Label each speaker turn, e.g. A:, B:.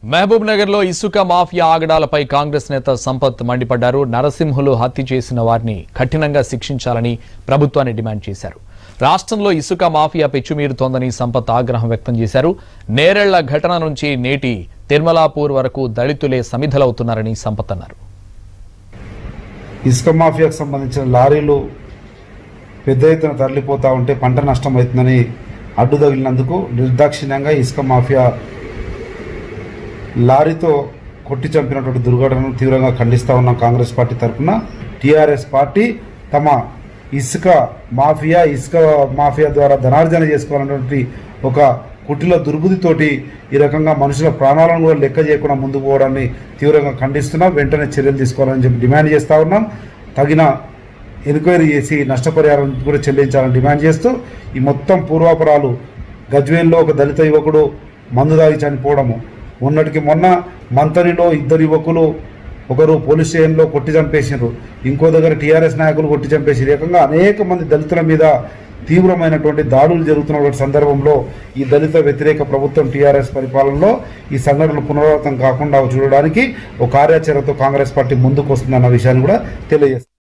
A: మహబూబ్ నగర్ లో ఇసుక మాఫియా ఆగడాలపై కాంగ్రెస్ నేత సంపత్ మండిపడ్డారు నరసింహులు హత్య చేసిన వారిని కఠినంగా శిక్షించాలని ప్రభుత్వాన్ని డిమాండ్ చేశారు రాష్ట్రంలో ఇసుక మాఫియా పెచ్చుమీరుతోందని సంపత్ ఆగ్రహం వ్యక్తం చేశారు నేరేళ్ల ఘటన నుంచి నేటి తిరుమలాపూర్ వరకు దళితులే సమిధలవుతున్నారని సంపత్ అన్నారు
B: ఇసుక మాఫియాకు సంబంధించిన లారీలు పెద్ద ఎత్తున తరలిపోతూ ఉంటే పంట నష్టం అవుతుందని అడ్డు తగిలినందుకు నిర్దాక్షిణ్యంగా ఇసుక మాఫియా లారీతో కొట్టి చంపినటువంటి దుర్ఘటనను తీవ్రంగా ఖండిస్తూ ఉన్నాం కాంగ్రెస్ పార్టీ తరఫున టీఆర్ఎస్ పార్టీ తమ ఇసుక మాఫియా ఇసుక మాఫియా ద్వారా ధనార్జన చేసుకోవాలన్నటువంటి ఒక కుటిల దుర్బుద్ధితోటి ఈ రకంగా మనుషుల ప్రాణాలను కూడా లెక్క చేయకుండా ముందుకు పోవడాన్ని తీవ్రంగా ఖండిస్తున్నాం వెంటనే చర్యలు తీసుకోవాలని చెప్పి డిమాండ్ చేస్తూ ఉన్నాం తగిన ఎంక్వైరీ చేసి నష్టపరిహారం కూడా చెల్లించాలని డిమాండ్ చేస్తూ ఈ మొత్తం పూర్వాపరాలు గజ్వేల్లో ఒక దళిత యువకుడు మందు తాగి చనిపోవడము మొన్నటికి మొన్న మంతరిలో ఇద్దరు యువకులు ఒకరు పోలీస్ స్టేషన్లో కొట్టి చంపేసిండ్రు ఇంకో దగ్గర టీఆర్ఎస్ నాయకులు కొట్టి చంపేసి ఈ రకంగా అనేక మంది దళితుల మీద తీవ్రమైనటువంటి దాడులు జరుగుతున్నటువంటి సందర్భంలో ఈ దళిత వ్యతిరేక ప్రభుత్వం టీఆర్ఎస్ పరిపాలనలో ఈ సంఘటనలు పునరావృతం కాకుండా చూడడానికి ఒక కార్యాచరణతో కాంగ్రెస్ పార్టీ ముందుకు వస్తుందన్న విషయాన్ని కూడా తెలియజేస్తుంది